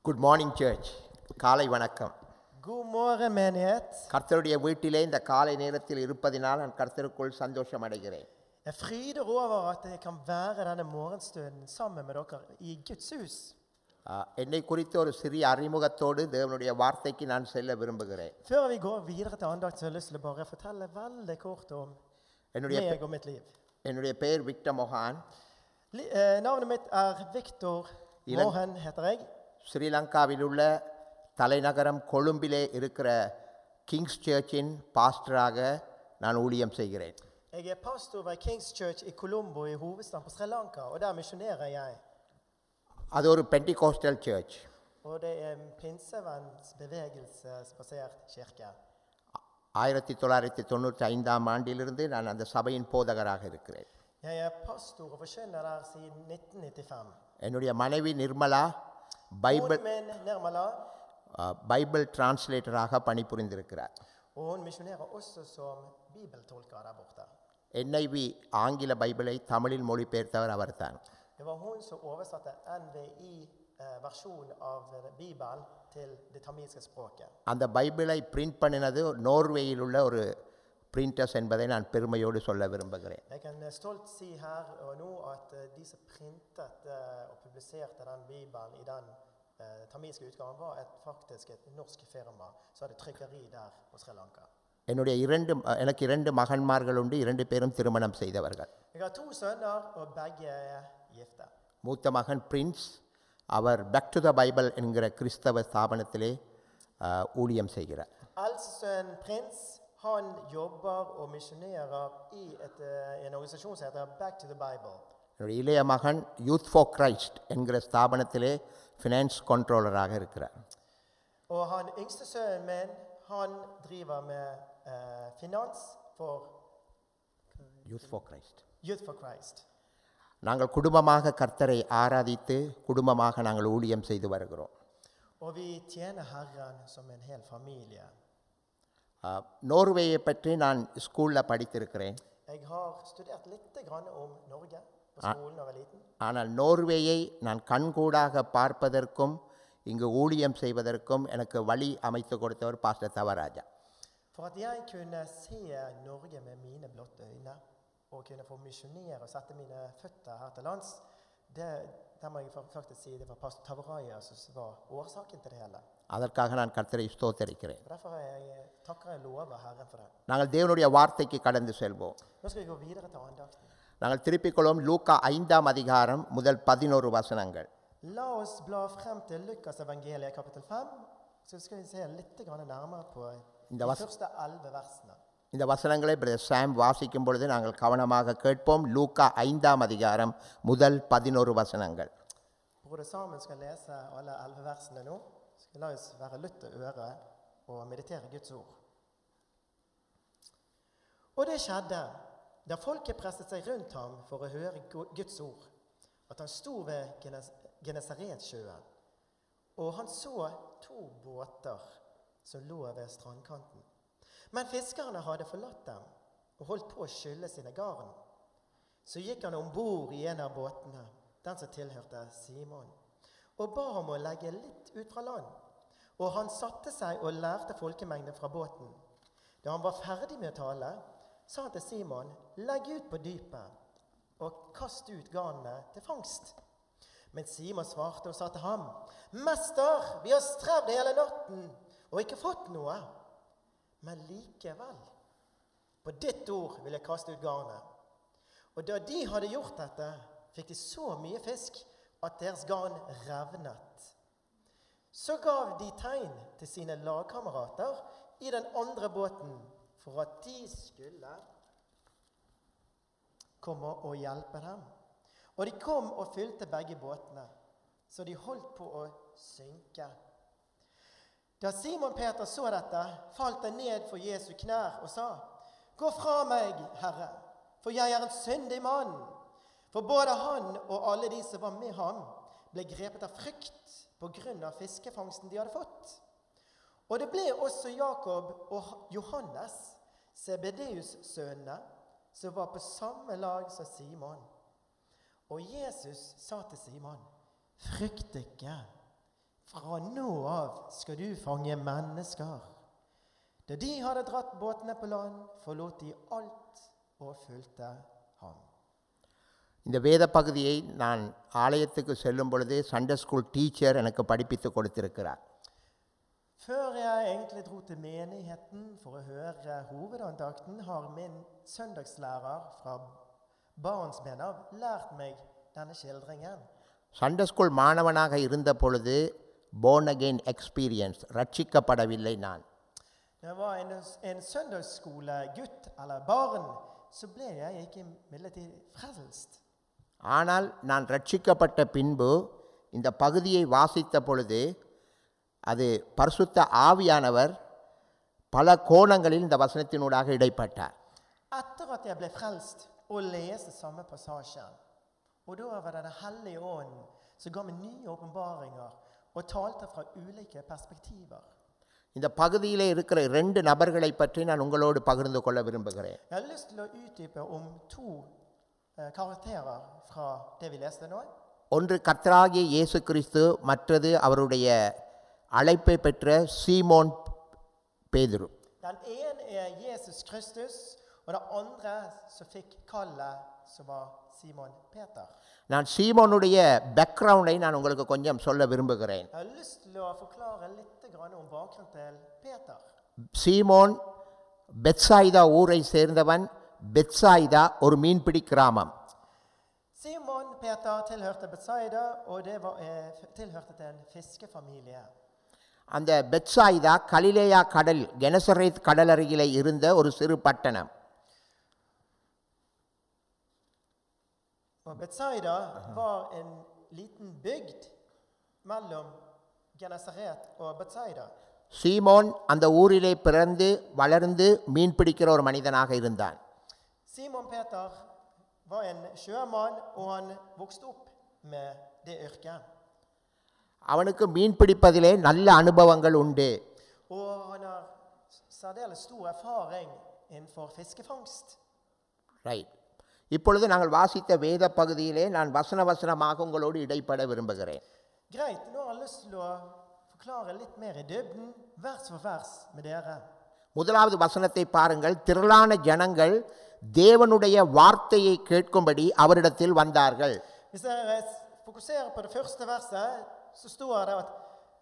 Good morning search காலை வணக்கம் God morgen, menighet. கர்த்தருடைய வீட்டிலே இந்த காலை நேரத்தில் இருப்பதினால் நான் கர்த்தருக்குள் சந்தோஷம் அடைகிறேன் Jeg fryder over at jeg kan være denne morgenstunden sammen med dere i Guds hus. ஆ, என்னை குறித்து ஒரு சிறிய அறிமுகத்தோடு தேவனுடைய வார்த்தைக்கு நான் செல்ல விரும்புகிறேன் Før vi går videre til andakt, så har jeg lyst til å bare fortelle veldig kort om என்னுடைய பெ- meg og mitt liv. என்னுடைய பெயர் Victor Mohan Li eh, navnet mitt er Viktor Ilan- Mohen, heter jeg. ஸ்ரீலங்காவில் உள்ள தலைநகரம் கொழும்பிலே இருக்கிற Kings சர்ச்சின் பாஸ்டராக நான் ஊழியம் செய்கிறேன் Jeg er pastor ved Kings Church i Colombo i hovedstaden på Sri Lanka, og der misjonerer jeg. அது ஒரு Pentecostal church Og det er en pinsevenns bevegelsesbasert kirke. ஆயிரத்தி தொள்ளாயிரத்தி தொண்ணூற்றி ஐந்தாம் ஆண்டிலிருந்து நான் அந்த சபையின் போதகராக இருக்கிறேன் Jeg er pastor og forkynner der siden 1995. என்னுடைய மனைவி Nirmala Bible Konen min Nirmala ஆ, பைபிள் டிரான்ஸ்லேட்டராக பணிபுரிந்திருக்கிறார் Og hun misjonerer også som bibeltolker der borte. NIV ஆங்கில பைபிளை தமிழில் மொழிபெயர்த்தவர் அவர்தான் Det var hun som oversatte NVI-versjonen av Bibelen til det tamilske språket. அந்த பைபிளை பிரிண்ட் பண்ணினது நோர்வேயில் உள்ள ஒரு பிரிண்டர்ஸ் என்பதை நான் பெருமையோடு சொல்ல விரும்புகிறேன் Jeg kan eh, stolt si her og nå at eh, de som printet eh, og publiserte den Bibelen i den eh, tamilske utgaven, var et, faktisk et norsk firma som hadde trykkeri der på Sri Lanka. என்னுடைய இரண்டு எனக்கு இரண்டு மகன்மார்கள் உண்டு இரண்டு பேரும் திருமணம் செய்தவர்கள் Jeg har to sønner, og begge er gifte. மூத்த மகன் பிரின்ஸ் அவர் பேக் டு த பைபிள் என்கிற கிறிஸ்தவ ஸ்தாபனத்திலே ஆ, ஊழியம் செய்கிறார் Eldste sønn Prins han jobber og misjonerer i et, eh, en organisasjon som heter Back to the Bible. என்னுடைய இளைய மகன் யூத் ஃபார் கிரைஸ்ட் என்கிற ஸ்தாபனத்திலே ஃபினான்ஸ் கண்ட்ரோலராக இருக்கிறார் Og han yngste sønnen min han driver med eh, finans for youth for Christ Youth for Christ. நாங்கள் குடும்பமாக கர்த்தரை ஆராதித்து குடும்பமாக நாங்கள் ஊழியம் செய்து வருகிறோம் Og vi tjener Herren som en hel familie. ஆ, நோர்வேயை பற்றி நான் ஸ்கூலில் படித்திருக்கிறேன் Jeg har studert litt grann om Norge på skolen da jeg var liten. ஆனால் நோர்வேயை நான் கண்கூடாக பார்ப்பதற்கும் இங்கு ஊழியம் செய்வதற்கும் எனக்கு வழி அமைத்து கொடுத்தவர் pastor Thavaraja For at jeg kunne se Norge med mine blotte øyne, og kunne få misjonere og sette mine føtter her til lands, det, det må jeg fa- faktisk si det var pastor Tavaraya som var årsaken til det hele. அதற்காக நான் கர்த்தரை ஸ்தோத்தரிக்கிறேன் Og Derfor er jeg, takker jeg lover Herren for det. நாங்கள் தேவனுடைய வார்த்தைக்கு கடந்து செல்வோம் Nå skal vi gå videre til andakten. நாங்கள் திருப்பிக் கொள்வோம் லூக்கா ஐந்தாம் அதிகாரம் முதல் பதினோரு வசனங்கள் La oss bla frem til Lukas evangeliet kapittel 5, så skal vi se litt grann nærmere på இந்த de vas- første elleve versene. இந்த வசனங்களை பிரதர் சாம் வாசிக்கும் பொழுது நாங்கள் கவனமாக கேட்போம் லூக்கா ஐந்தாம் அதிகாரம் முதல் பதினோரு வசனங்கள் Broder Samuel skal lese alle elleve versene nå. Skal la oss være lytt og øre og meditere Guds ord. Og det skjedde, da folket presset seg rundt ham for å høre Gu- Guds ord, at han sto ved Genes- Genesaretsjøen, og han så to båter som lå ved strandkanten. Men fiskerne hadde forlatt dem og holdt på å skylle sine garn. Så gikk han om bord i en av båtene, den som tilhørte Simon, og ba ham å legge litt ut fra land. Og han satte seg og lærte folkemengden fra båten. Da han var ferdig med å tale, sa han til Simon, legg ut på dypet og kast ut garnene til fangst. Men Simon svarte og sa til ham, Mester, vi har strevd hele natten og ikke fått noe. Men likevel, på ditt ord vil jeg kaste ut garnet. Og da de hadde gjort dette, fikk de så mye fisk at deres garn revnet. Så gav de tegn til sine lagkamerater i den andre båten for at de skulle komme og hjelpe dem. Og de kom og fylte begge båtene, så de holdt på å synke. Da Simon Peter så dette, falt han ned for Jesu knær og sa, Gå fra meg, Herre, for jeg er en syndig mann. For både han og alle de som var med ham, ble grepet av frykt på grunn av fiskefangsten de hadde fått. Og det ble også Jakob og Johannes, Sebedeus-sønnene, som var på samme lag som Simon. Og Jesus sa til Simon, frykt ikke, Fra nå av skal du fange mennesker. Da de hadde dratt båtene på land, forlot de alt og fulgte ham. இந்த வேத பகுதியை நான் ஆலயத்துக்கு செல்லும் பொழுது Sunday school teacher எனக்கு படிப்பித்து கொடுத்திருக்கிறார் Før jeg egentlig dro til menigheten for å høre hovedandakten, har min søndagslærer fra barnsben av lært meg denne skildringen. Sunday school மாணவனாக இருந்த பொழுது born again எக்ஸ்பீரியன்ஸ் ரட்சிக்கப்படவில்லை நான் Da jeg var en, en søndagsskolegutt eller barn, så ble jeg ikke imidlertid frelst. ஆனால் நான் ரட்சிக்கப்பட்ட பின்பு இந்த பகுதியை வாசித்த பொழுது அது பரிசுத்த ஆவியானவர் பல கோணங்களில் இந்த வசனத்தினூடாக இடைப்பட்டார் Etter at jeg ble frelst og leste samme passasjen, og da var det Den hellige ånd som ga meg nye åpenbaringer og talte fra ulike perspektiver. இந்த பகுதியிலே இருக்கிற ரெண்டு நபர்களை பற்றி நான் உங்களோடு பகிர்ந்து கொள்ள விரும்புகிறேன் Jeg har lyst til å utdype om to eh, karakterer fra det vi leste nå. ஒன்று கர்த்தராகிய இயேசு கிறிஸ்து மற்றது அவருடைய அழைப்பை பெற்ற சீமோன் பேதுரு Den ene er Jesus Kristus, og den andre som fikk kallet, som var Simon Peter. நான் சீமோனுடைய பேக்ரவுண்டை நான் உங்களுக்கு கொஞ்சம் சொல்ல விரும்புகிறேன் Jeg har lyst til å forklare litt grann om bakgrunnen til Peter. Simon Bethsaida ஊரை சேர்ந்தவன் பெத்சாயிதா ஒரு மீன்பிடி கிராமம் Simon Peter tilhørte Betsaida, og det var, eh, tilhørte til en fiskefamilie. அந்த பெத்சாயிதா கலிலேயா கடல் கெனசரேத் கடல் அருகிலே இருந்த ஒரு சிறு பட்டணம் Og Betsaida var en liten bygd mellom Genesaret og Betsaida. சீமோன் அந்த ஊரிலே பிறந்து வளர்ந்து மீன் பிடிக்கிற ஒரு மனிதனாக இருந்தான் Simon Peter var en sjømann, og han vokste opp med det yrket. அவனுக்கு மீன் பிடிப்பதிலே நல்ல அனுபவங்கள் உண்டு Og han har særdeles stor erfaring innenfor fiskefangst. Right இப்பொழுது நாங்கள் வாசித்த வேத பகுதியிலே நான் வசன வசனமாக உங்களோடு இடைப்பட விரும்புகிறேன் Greit, nå har jeg lyst til å forklare litt mer i dybden, vers for vers, med dere. முதலாவது வசனத்தை பாருங்கள் திரளான ஜனங்கள் தேவனுடைய வார்த்தையை கேட்கும்படி அவரிடத்தில் வந்தார்கள் Hvis dere fokuserer på det første verset, så står det at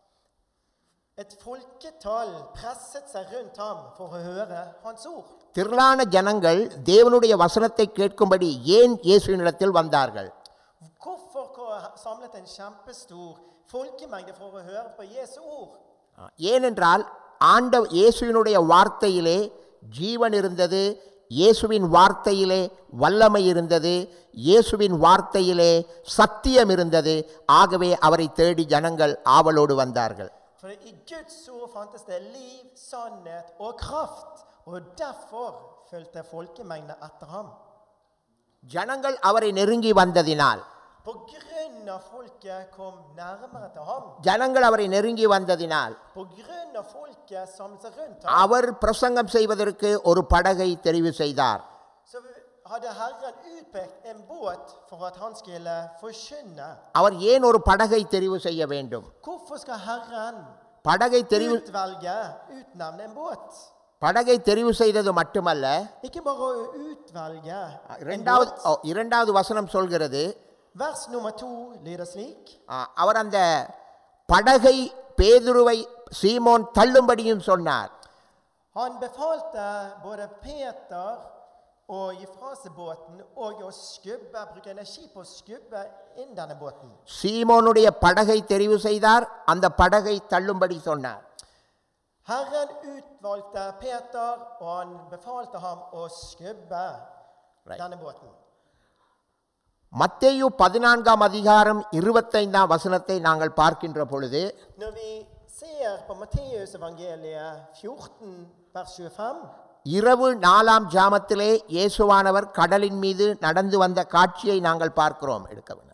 et folketall presset seg rundt ham for å høre hans ord. திரளான ஜனங்கள் தேவனுடைய வசனத்தை கேட்கும்படி ஏன் இயேசுவினிடத்தில் வந்தார்கள் Hvorfor ko- samlet en kjempestor folkemengde for å høre på Jesu ord? ஏனென்றால் ஆண்ட இயேசுவினுடைய வார்த்தையிலே ஜீவன் இருந்தது இயேசுவின் வார்த்தையிலே வல்லமை இருந்தது இயேசுவின் வார்த்தையிலே சத்தியம் இருந்தது ஆகவே அவரை தேடி ஜனங்கள் ஆவலோடு வந்தார்கள் For i Guds ord fantes det liv, sannhet og kraft, og derfor fulgte folkemengden etter ham. ஜனங்கள் அவரை நெருங்கி வந்ததினால் På grunn av folket kom nærmere til ham. ஜனங்கள் அவரை நெருங்கி வந்ததினால் På grunn av folket samlet seg rundt ham. அவர் பிரசங்கம் செய்வதற்கு ஒரு படகை தெரிவு செய்தார் Så hadde Herren utpekt en båt for at han skulle forkynne. அவர் ஏன் ஒரு படகை தெரிவு செய்ய வேண்டும் Hvorfor skal Herren படகை தெரிவு utvelge, utnevne en båt? படகை தெரிவு செய்தது மட்டுமல்ல Ikke bare å utvelge en இரண்டாவது båt. ஓ, இரண்டாவது வசனம் சொல்கிறது Vers nummer to lyder slik. ஆ, அவர் அந்த படகை பேதுருவை சீமோன் தள்ளும்படியும் சொன்னார் Han befalte både Peter å gi fra seg båten og å skubbe, bruke energi på å skubbe inn denne båten. சீமோனுடைய படகை தெரிவு செய்தார் அந்த படகை தள்ளும்படி சொன்னார் Herren utvalgte Peter, og han befalte ham å skubbe Right. denne båten. மத்தேயு பதினான்காம் அதிகாரம் இருபத்தைந்தாம் வசனத்தை நாங்கள் பார்க்கின்ற பொழுது Når vi ser på Matteusevangeliet 14, vers 25, இரவு நாலாம் ஜாமத்திலே இயேசுவானவர் கடலின் மீது நடந்து வந்த காட்சியை நாங்கள் பார்க்கிறோம் எடுக்க வேணும்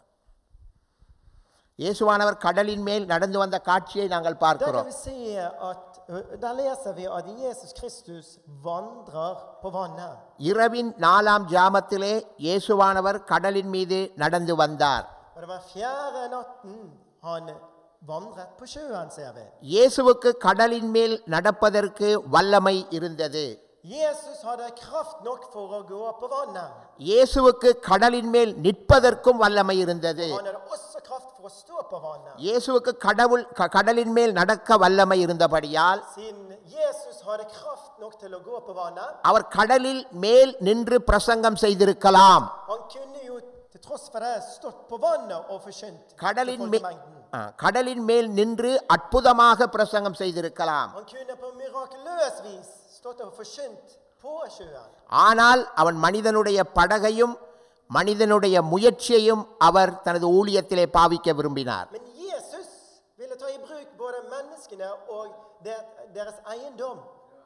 இயேசுவானவர் கடலின் மேல் நடந்து வந்த காட்சியை நாங்கள் der kan பார்க்கிறோம் vi se at, ø, der leser vi at Jesus Kristus vandrer på vannet. இரவின் நாலாம் ஜாமத்திலே இயேசுவானவர் கடலின் மீது நடந்து வந்தார் Og det var fjerde natten han vandret på sjøen, ser vi. இயேசுவுக்கு கடலின் மேல் நடப்பதற்கு வல்லமை இருந்தது Jesus hadde kraft nok for å gå på vannet. இயேசுவுக்கு கடலின் மேல் நிற்பதற்கும் வல்லமை இருந்தது Han hadde også kraft for å stå på vannet. இயேசுவுக்கு கடவுள் க- கடலின் மேல் நடக்க வல்லமை இருந்தபடியால் Siden Jesus hadde kraft nok til å gå på vannet, அவர் கடலில் மேல் நின்று பிரசங்கம் செய்திருக்கலாம் han kunne jo til tross for det stått på vannet og forkynt til கடலின் மே folkemengden. ஆ, கடலின் மேல் நின்று அற்புதமாக பிரசங்கம் செய்திருக்கலாம் Han kunne på mirakuløs vis stått og forkynt på sjøen. ஆனால் அவன் மனிதனுடைய படகையும் மனிதனுடைய முயற்சியையும் அவர் தனது ஊழியத்திலே பாவிக்க விரும்பினார் Men Jesus ville ta i bruk både menneskene og der, deres eiendom.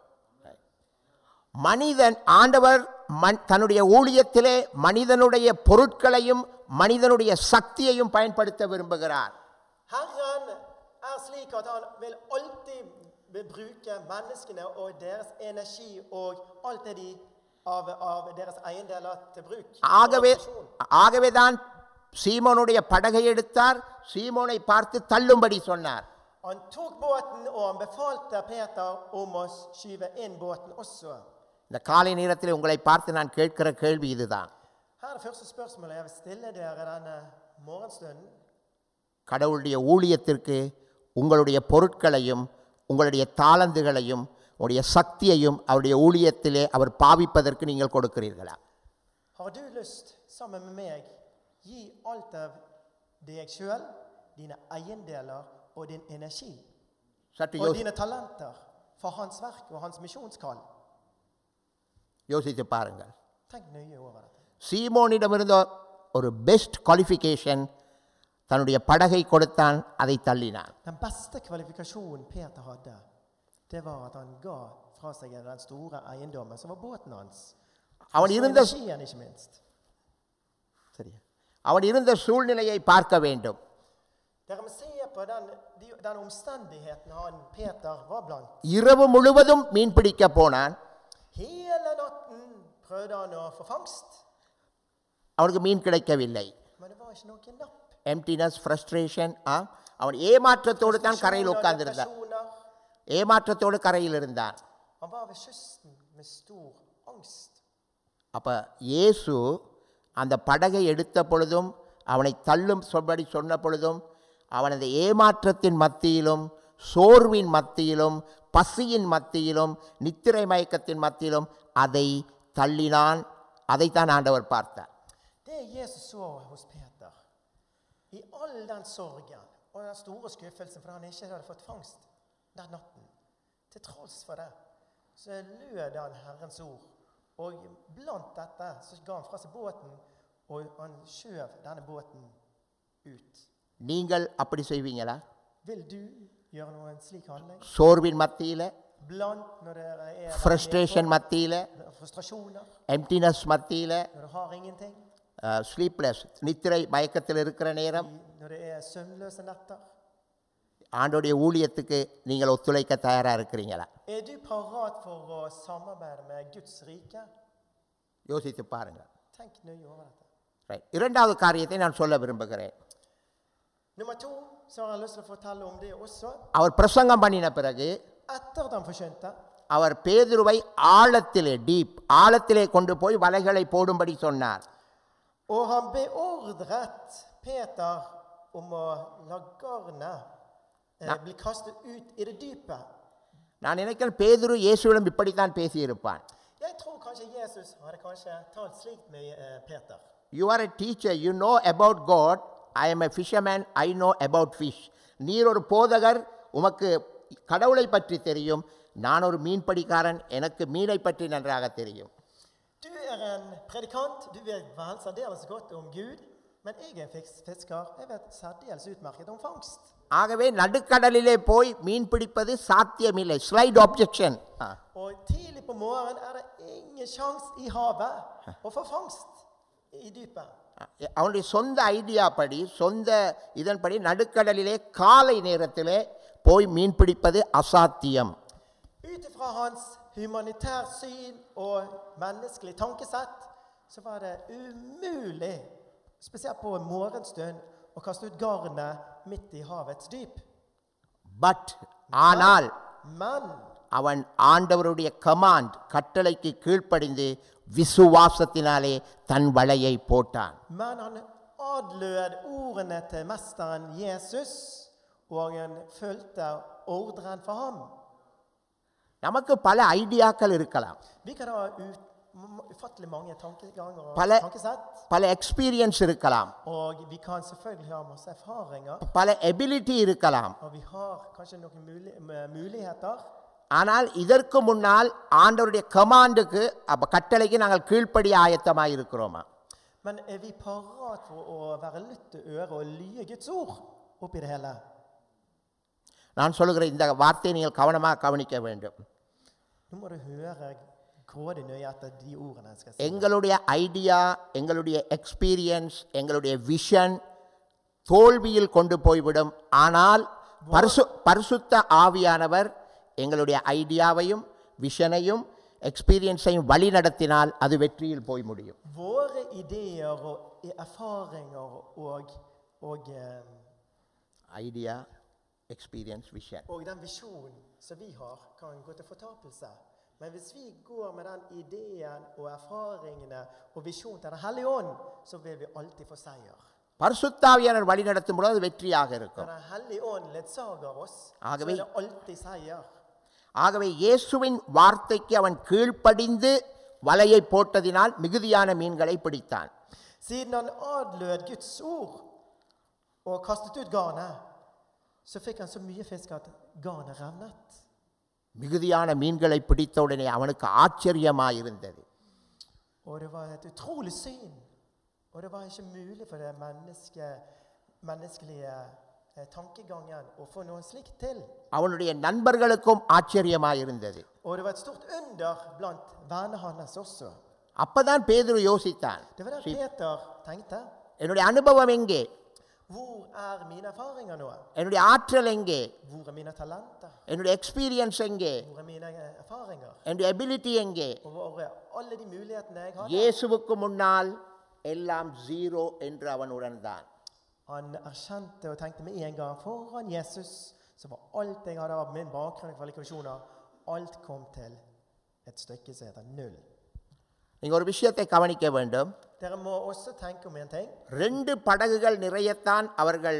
மனிதன் ஆண்டவர் மன்- தன்னுடைய ஊழியத்திலே மனிதனுடைய பொருட்களையும் மனிதனுடைய சக்தியையும் பயன்படுத்த விரும்புகிறார் Herren er slik at han vil alltid vil bruke menneskene og deres energi og alt det de av, av deres eiendeler til bruk. ஆகவே for aksjon. ஆகவேதான் சீமோனுடைய படகை எடுத்தார் சீமோனை பார்த்து தள்ளும்படி சொன்னார் Han tok båten, og han befalte Peter om å skyve inn båten også. இந்த காலை நேரத்தில் உங்களை பார்த்து நான் கேட்கிற கேள்வி இதுதான் Her er det første spørsmålet jeg vil stille dere denne morgenstunden. கடவுளுடைய ஊழியத்திற்கு உங்களுடைய பொருட்களையும் உங்களுடைய தாளந்துகளையும் உங்களுடைய சக்தியையும் அவருடைய ஊழியத்திலே அவர் பாவிப்பதற்கு நீங்கள் கொடுக்கிறீர்களா Har du lyst, sammen med meg, gi alt av deg sjøl, dine eiendeler og din energi சற்று og யோசி dine talenter for hans verk og hans misjonskall? யோசித்து பாருங்கள் Tenk nøye over dette. சீமோனிடமிருந்த ஒரு பெஸ்ட் குவாலிஃபிகேஷன் தன்னுடைய படகை கொடுத்தான் அதை தள்ளினான் Den beste kvalifikasjonen Peter hadde, det var at han ga fra seg den store eiendommen, som var båten hans. அவன் Og இருந்த energien, ikke minst. சரியா அவன் இருந்த சூழ்நிலையை பார்க்க வேண்டும் Dere må se på den, de- den omstendigheten han Peter var blant. இரவு முழுவதும் மீன் பிடிக்க போனான் Hele natten prøvde han å få fangst, அவனுக்கு மீன் கிடைக்கவில்லை men det var ikke noe napp. Emptiness frustration ஆ அவன் ஏமாற்றத்தோடு தான் கரையில் Frustrasjoner, உட்கார்ந்திருந்தான் depresjoner. ஏமாற்றத்தோடு கரையில் இருந்தான் Han var ved kysten med stor angst. அப்ப இயேசு அந்த படகை எடுத்த பொழுதும் அவனை தள்ளும் சொல்படி சொன்ன பொழுதும் அவன் அந்த ஏமாற்றத்தின் மத்தியிலும் சோர்வின் மத்தியிலும் பசியின் மத்தியிலும் நித்திரை மயக்கத்தின் மத்தியிலும் அதை தள்ளினான் அதைத்தான் ஆண்டவர் பார்த்தார் Det Jesus så hos Peter, i all den sorgen og den store skuffelsen fordi han ikke hadde fått fangst den natten, til tross for det, så lød han Herrens ord. Og blant dette så ga han fra seg båten, og han skjøv denne båten ut. நீங்கள் அப்படி செய்வீங்களா Vil du gjøre noe slik handling? சோர்வின் மத்தியில் Blant når det er frustration மத்தியில் frustrasjoner, emptiness மத்தியில் når du har ingenting, sleepless நித்திரை மயக்கத்தில் இருக்கிற நேரம் i- når det er søvnløse netter. ஆண்டோடைய ஊழியத்துக்கு நீங்கள் ஒத்துழைக்க தயாராக இருக்கிறீங்களா Er du parat for å samarbeide med Guds rike? யோசித்து பாருங்கள் Tenk nøye over dette. Right இரண்டாவது காரியத்தை நான் சொல்ல விரும்புகிறேன் Nummer to så har jeg lyst til å fortelle om det også. அவர் பிரசங்கம் பண்ணின பிறகு Etter at han forkynte, அவர் பேதுருவை ஆழத்திலே டீப் ஆழத்திலே கொண்டு போய் வலைகளை போடும்படி சொன்னார் og han beordret Peter om å la garnet eh, bli kastet ut i det dype. நான் நினைக்கிறேன் பேதுரு இயேசுவிடம் இப்படித்தான் பேசியிருப்பான் Jeg tror kanskje Jesus hadde kanskje talt slikt med eh, Peter. You are a teacher you know about God I am a fisherman I know about fish நீர் ஒரு போதகர் உமக்கு கடவுளை பற்றி தெரியும் நான் ஒரு மீன்பிடிக்காரன் எனக்கு மீனை பற்றி நன்றாக தெரியும் Du er en predikant, du vet vel særdeles godt om Gud. Men jeg er en fiks- fisker, jeg vet særdeles utmerket om fangst. ஆகவே நடுக்கடலிலே போய் மீன் பிடிப்பது சாத்தியமில்லை slight objection Og tidlig på morgenen er det ingen sjans i havet å få fangst i dypet. அவனுடைய சொந்த idea படி சொந்த இதன்படி நடுக்கடலிலே காலை நேரத்திலே போய் மீன் பிடிப்பது அசாத்தியம் Ut ifra hans humanitært syn og menneskelig tankesett, så var det umulig, spesielt på en morgenstund, å kaste ut garnet midt i havets dyp. But ஆனால் Men அவன் ஆண்டவருடைய கமாண்ட் கட்டளைக்கு கீழ்ப்படிந்து விசுவாசத்தினாலே தன் வலையை போட்டான் Men han adlød ordene til mesteren Jesus, og han fulgte ordren for ham. நமக்கு பல ஐடியாக்கள் இருக்கலாம் Vi kan ha ut, m- ufattelig mange tankeganger og Palle- tankesett. பல எக்ஸ்பீரியன்ஸ் இருக்கலாம் Og vi kan selvfølgelig ha masse erfaringer, பல ability இருக்கலாம் og vi har kanskje noen muli m- muligheter. ஆனால் இதற்கு முன்னால் ஆண்டவருடைய கமாண்டுக்கு அப்ப கட்டளைக்கு நாங்கள் கீழ்ப்படிய ஆயத்தமாக இருக்கிறோமா Men er vi parat for å være lytte øre og lye Guds ord oppi det hele? நான் சொல்லுகிற இந்த வார்த்தையை நீங்கள் கவனமாக கவனிக்க வேண்டும் Nå må du høre grådig nøye etter de ordene jeg skal si. எங்களுடைய ஐடியா எங்களுடைய எக்ஸ்பீரியன்ஸ் எங்களுடைய விஷன் தோல்வியில் கொண்டு போய்விடும் ஆனால் பரிசு பரிசுத்த ஆவியானவர் எங்களுடைய ஐடியாவையும் விஷனையும் எக்ஸ்பீரியன்ஸையும் வழி நடத்தினால் அது வெற்றியில் போய் முடியும் Våre ideer og erfaringer og, og, eh, idea experience vision og den visjonen som vi har, kan gå til fortapelse. Men hvis vi går med den ideen og erfaringene og visjonen til Den hellige ånd, så vil vi alltid få seier. பரிசுத்தாவியானவர் வழி நடத்தும் பொழுது அது வெற்றியாக Når இருக்கும் Den hellige ånd ledsager oss, så Agave- er det alltid seier. ஆகவே இயேசுவின் வார்த்தைக்கு அவன் கீழ்ப்படிந்து வலையை போட்டதினால் மிகுதியான மீன்களை பிடித்தான் Siden han adlød Guds ord og kastet ut garnet, så fikk han så mye fisk at garnet revnet. மிகுதியான மீன்களை பிடித்த உடனே அவனுக்கு ஆச்சரியமாயிருந்தது Og det var et utrolig syn. Og det var ikke mulig for den menneske, menneskelige eh, tankegangen å få noe slikt til. அவனுடைய நண்பர்களுக்கும் ஆச்சரியமாயிருந்தது Og det var et stort under blant vennene hans også. அப்பதான் பேதுரு யோசித்தான் Det var det Peter tenkte. என்னுடைய அனுபவம் எங்கே Hvor er mine erfaringer nå? என்னுடைய ஆற்றல் எங்கே Hvor er mine talenter? என்னுடைய எக்ஸ்பீரியன்ஸ் எங்கே Hvor er mine eh, erfaringer? என்னுடைய எபிலிட்டி எங்கே Og hvor er alle de mulighetene jeg hadde? இயேசுவுக்கு முன்னால் எல்லாம் ஜீரோ என்று அவன் உணர்ந்தான் Han erkjente og tenkte med en gang foran Jesus så var alt jeg hadde av min bakgrunn og kvalifikasjoner, alt kom til et stykke som heter null. நீங்க ஒரு விஷயத்தை கவனிக்க வேண்டும் Dere må også tenke om en ting. ரெண்டு படகுகள் நிறையத்தான் அவர்கள்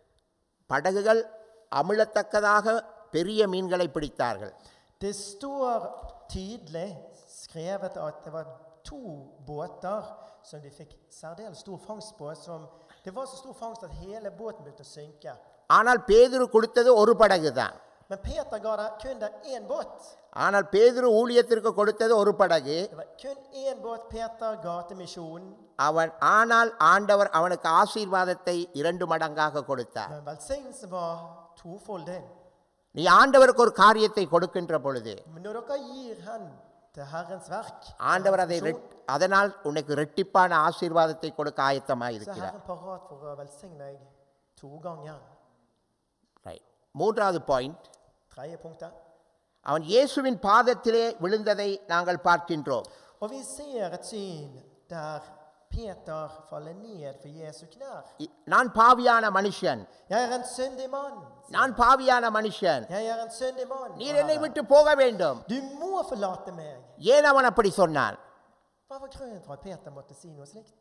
படகுகள் அமிழத்தக்கதாக பெரிய மீன்களை பிடித்தார்கள் Det står tydelig skrevet at det var to båter som de fikk særdeles stor fangst på. Som, det var så stor fangst at hele båten begynte å synke. ஆனால் பேதுரு கொடுத்தது ஒரு படகு தான் Men Peter ga det kun det én båt. ஆனால் பேதுரு ஊழியத்திற்கு கொடுத்தது ஒரு படகு Det var kun én båt Peter ga til misjonen. அவன் ஆனால் ஆண்டவர் அவனுக்கு ஆசீர்வாதத்தை இரண்டு மடங்காக கொடுத்தார் Men velsignelsen var tofoldig. நீ ஆண்டவருக்கு ஒரு காரியத்தை கொடுக்கின்ற பொழுது Men når dere gir hen til Herrens verk, ஆண்டவர் அதை Herrens ரெட்- misjon, அதனால் உனக்கு ரெட்டிப்பான ஆசீர்வாதத்தை கொடுக்க ஆயத்தமாக så er இருக்கிறார் Herren parat for å velsigne deg to ganger. Right. மூன்றாவது பாயிண்ட் Tredje punktet. அவன் இயேசுவின் பாதத்திலே விழுந்ததை நாங்கள் பார்க்கின்றோம் Og vi ser et syn der Peter faller ned for Jesu knær. இ- நான் பாவியான மனுஷன் Jeg er en syndig mann. நான் பாவியான மனுஷன் Jeg er en syndig mann. நீர் என்னை விட்டு போக வேண்டும் Du må forlate meg. ஏன் அவன் அப்படி சொன்னான் Hva var grunnen for at Peter måtte si noe slikt?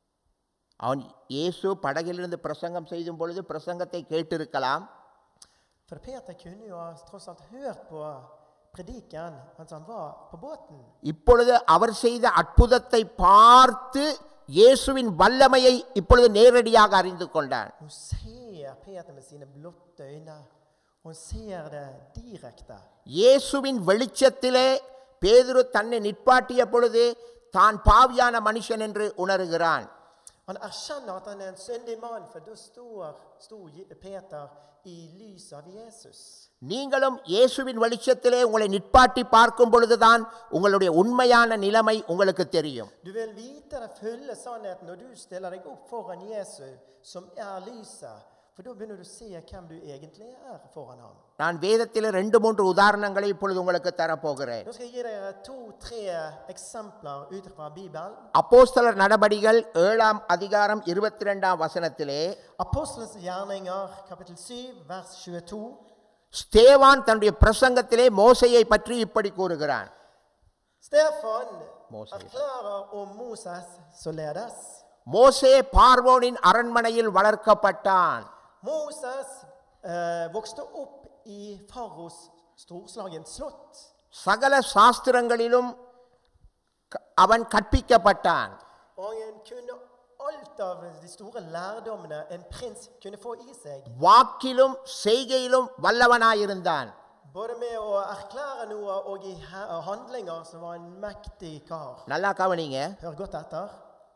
அவன் இயேசு படகிலிருந்து பிரசங்கம் செய்யும் பொழுது பிரசங்கத்தை கேட்டிருக்கலாம் For Peter kunne jo ha tross alt hørt på prediken mens han var på båten. இப்பொழுது அவர் செய்த அற்புதத்தை பார்த்து இயேசுவின் வல்லமையை இப்பொழுது நேரடியாக அறிந்து கொண்டான் Nå ser Peter med sine blotte øyne. Hun ser det direkte. இயேசுவின் வெளிச்சத்திலே பேதுரு தன்னை நிற்பாட்டிய பொழுது தான் பாவியான மனுஷன் என்று உணர்கிறான் Han erkjenner at han er en syndig mann, for da står, sto Je- Peter i lyset av Jesus. நீங்களும் இயேசுவின் வெளிச்சத்திலே உங்களை நிற்பாட்டி பார்க்கும் பொழுதுதான் உங்களுடைய உண்மையான நிலைமை உங்களுக்கு தெரியும் Du vil vite den fulle sannheten når du stiller deg opp foran Jesus, som er lyset. For da begynner du å se hvem du egentlig er foran ham. நான் வேதத்தில் ரெண்டு மூன்று உதாரணங்களை இப்பொழுது உங்களுக்கு தரப்போகிறேன் Nå skal jeg gi dere to-tre eksempler ut fra Bibelen. அப்போஸ்தலர் நடபடிகள் ஏழாம் அதிகாரம் இருபத்தி ரெண்டாம் வசனத்திலே Apostelens gjerninger, kapittel 7, vers 22. ஸ்தேவான் தன்னுடைய பிரசங்கத்திலே மோசையை பற்றி இப்படி கூறுகிறான் Stefan Moses. erklærer om Moses således. மோசே பார்வோனின் அரண்மனையில் வளர்க்கப்பட்டான் Moses eh, vokste opp i faraos storslagen slott. சகல சாஸ்திரங்களிலும் க- அவன் கற்பிக்கப்பட்டான் Og han kunne alt av de store lærdommene en prins kunne få i seg. வாக்கிலும் செய்கையிலும் வல்லவனாயிருந்தான் Både med å erklære noe og i he- handlinger så var han en mektig kar. நல்லா கவனிங்க Hør godt etter.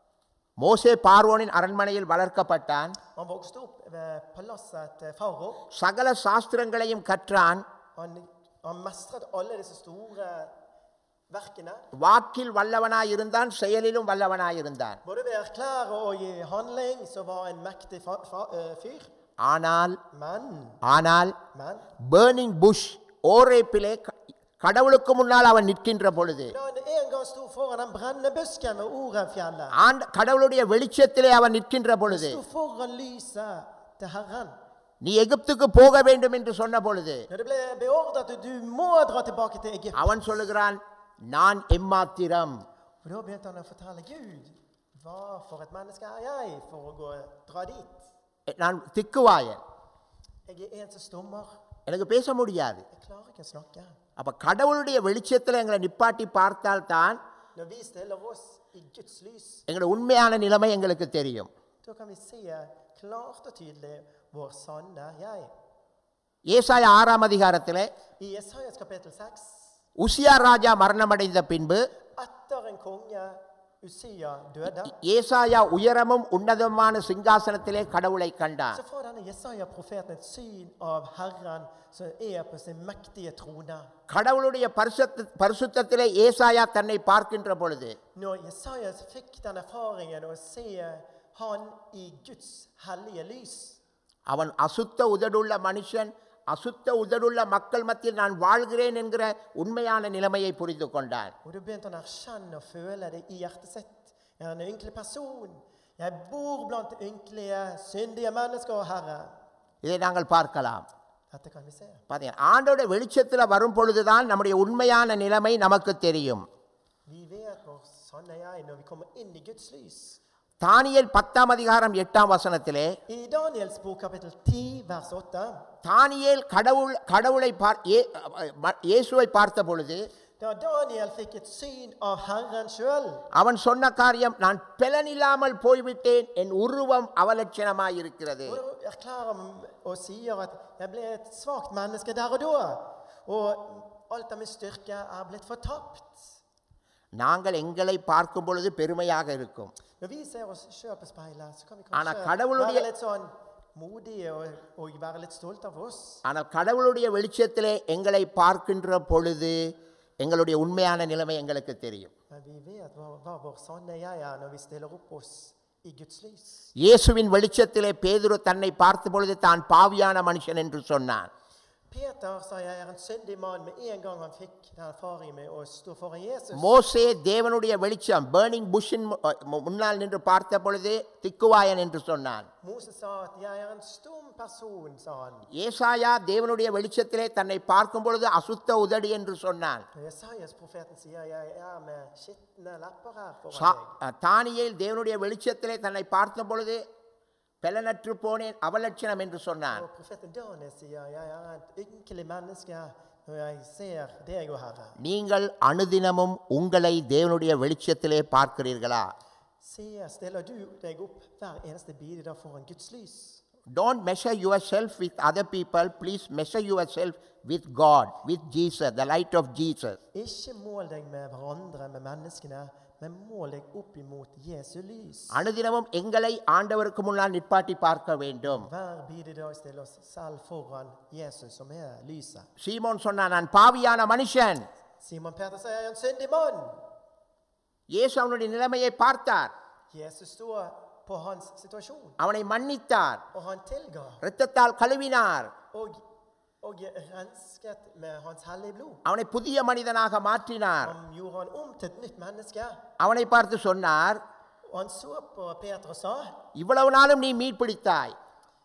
மோசே பார்வோனின் அரண்மனையில் வளர்க்கப்பட்டான் Han vokste opp ved palasset til farao. சகல சாஸ்திரங்களையும் கற்றான் Han, han mestret alle disse store verkene. வாக்கில் வல்லவனாயிருந்தான் செயலிலும் வல்லவனாயிருந்தான் Både ved å erklære og i handling så var han en mektig fa fa eh, fyr. ஆனால் Men, ஆனால் men பேர்னிங் புஷ் ஓரேப்பிலே க- கடவுளுக்கு முன்னால் அவன் நிற்கின்ற பொழுது da han en gang sto foran den brennende busken ved Orefjellet, ஆண்ட கடவுளுடைய வெளிச்சத்திலே அவன் நிற்கின்ற பொழுது sto foran lyset til Herren. நீ எகிப்துக்கு போக வேண்டும் என்று சொன்ன பொழுது Når det ble beordret at du må dra tilbake til Egypt, அவன் சொல்லுகிறான் நான் எம்மாத்திரம் og da begynte han å fortelle Gud hva for et menneske er jeg for å gå, dra dit? நான் திக்குவாயன் Jeg er en som stummer. எனக்கு பேச முடியாது Jeg klarer ikke å snakke. அப்ப கடவுளுடைய வெளிச்சத்தில் எங்களை நிப்பாட்டி பார்த்தால்தான் Når vi stiller oss i Guds lys, எங்களோட உண்மையான நிலைமை எங்களுக்கு தெரியும் da kan vi se klart og tydelig vår sanne jeg. ஏசாய ஆறாம் அதிகாரத்திலே I Jesajas kapittel 6, உசியா ராஜா மரணமடைந்த பின்பு etter en konge Usia døde, ஏசாயா உயரமும் உன்னதமான சிங்காசனத்திலே கடவுளை கண்டான் så får denne Jesaja-profeten et syn av Herren som er på sin mektige trone. கடவுளுடைய பரிசுத்த பரிசுத்தத்திலே ஏசாயா தன்னை பார்க்கின்ற பொழுது Når Jesajas fikk den erfaringen å se han i Guds hellige lys, அவன் அசுத்த உதடுள்ள மனுஷன் அசுத்த உதடுள்ள மக்கள் மத்தியில் நான் வாழ்கிறேன் என்கிற உண்மையான நிலைமையை புரிந்து கொண்டான் og da begynte han å erkjenne og føle det i hjertet sitt. Jeg er en ynkelig person. Jeg bor blant ynkelige, syndige mennesker, Herre. இதை நாங்கள் பார்க்கலாம் Dette kan vi se. பாத்தீங்க ஆண்டோட வெளிச்சத்தில் வரும் பொழுதுதான் நம்முடைய உண்மையான நிலைமை நமக்கு தெரியும் Vi vet hvor sanne jeg er når vi kommer inn i Guds lys. Daniel பத்தாம் அதிகாரம் எட்டாம் வசனத்திலே I Daniels bok kapittel 10 vers 8 தானியேல் கடவுள் கடவுளை பார் ஏ- ம- இயேசுவை பார்த்த பொழுது Da Daniel fikk et syn av Herren sjøl, அவன் சொன்ன காரியம் நான் பலனில்லாமல் போய்விட்டேன் என் உருவம் அவலட்சணமாயிருக்கிறது og da erklærer han og sier at jeg ble et svakt menneske der og da. Og alt av min styrke er blitt fortapt. நாங்கள் எங்களை பார்க்கும் பொழுது பெருமையாக இருக்கும் Når vi ser oss sjøl på speilet, så kan vi Anna, kanskje கடவுளுடைய- være litt sånn modige og, og være litt stolte av oss. ஆனால் கடவுளுடைய வெளிச்சத்திலே எங்களை பார்க்கின்ற பொழுது எங்களுடைய உண்மையான நிலைமை எங்களுக்கு தெரியும் Men vi vet hva, hva vår sanne jeg er når vi stiller opp oss i Guds lys. இயேசுவின் வெளிச்சத்திலே பேதுரு தன்னை பார்த்த பொழுது தான் பாவியான மனுஷன் என்று சொன்னான் Peter sa jeg er en syndig mann med en gang han fikk den erfaringen med å stå foran Jesus. மோசே தேவனுடைய வெளிச்சம் பேர்னிங் புஷ்ஷின் மு- அஹ் முன்னால் நின்று பார்த்த பொழுது திக்குவாயன் என்று சொன்னான் Moses sa at jeg er en stum person, sa han. ஏசாயா தேவனுடைய வெளிச்சத்திலே தன்னை பார்க்கும் பொழுது அசுத்த உதடி என்று சொன்னான் Og Jesajas profeten sier jeg er med skitne lepper her foran சா- deg. அஹ் தானியேல் தேவனுடைய வெளிச்சத்திலே தன்னை பார்த்த பொழுது பலனற்று போனேன் அவலட்சணம் என்று சொன்னான் Og profeten Daniel sier jeg er et ynkelig menneske når jeg ser deg, o Herre. நீங்கள் அனுதினமும் உங்களை தேவனுடைய வெளிச்சத்திலே பார்க்கிறீர்களா Sier, stiller du deg opp hver eneste bide da foran Guds lys? Don't measure yourself with other people. Please measure yourself with God, with Jesus, the light of Jesus. Ikke mål deg med hverandre, med menneskene, men mål deg opp imot Jesu lys. அனுதினமும் எங்களை ஆண்டவருக்கு முன்னால் நிற்பாட்டி பார்க்க வேண்டும் Hver bidige stiller oss selv foran Jesus, som er lyset. சீமோன் சொன்னான் நான் பாவியான மனுஷன் Simon Peter sier, jeg er en syndig mann. இயேசு அவனுடைய நிலைமையை பார்த்தார் Jesus står på på hans situasjon. அவனை மன்னித்தார் Og han tilga. இரத்தத்தால் கழுவினார் Og, og rensket med hans hellige blod. அவனை புதிய மனிதனாக மாற்றினார் Han gjorde han om til et nytt menneske. அவனை பார்த்து சொன்னார் Og han så på Peter og sa இவ்வளவு நாளும் நீ மீன் பிடித்தாய்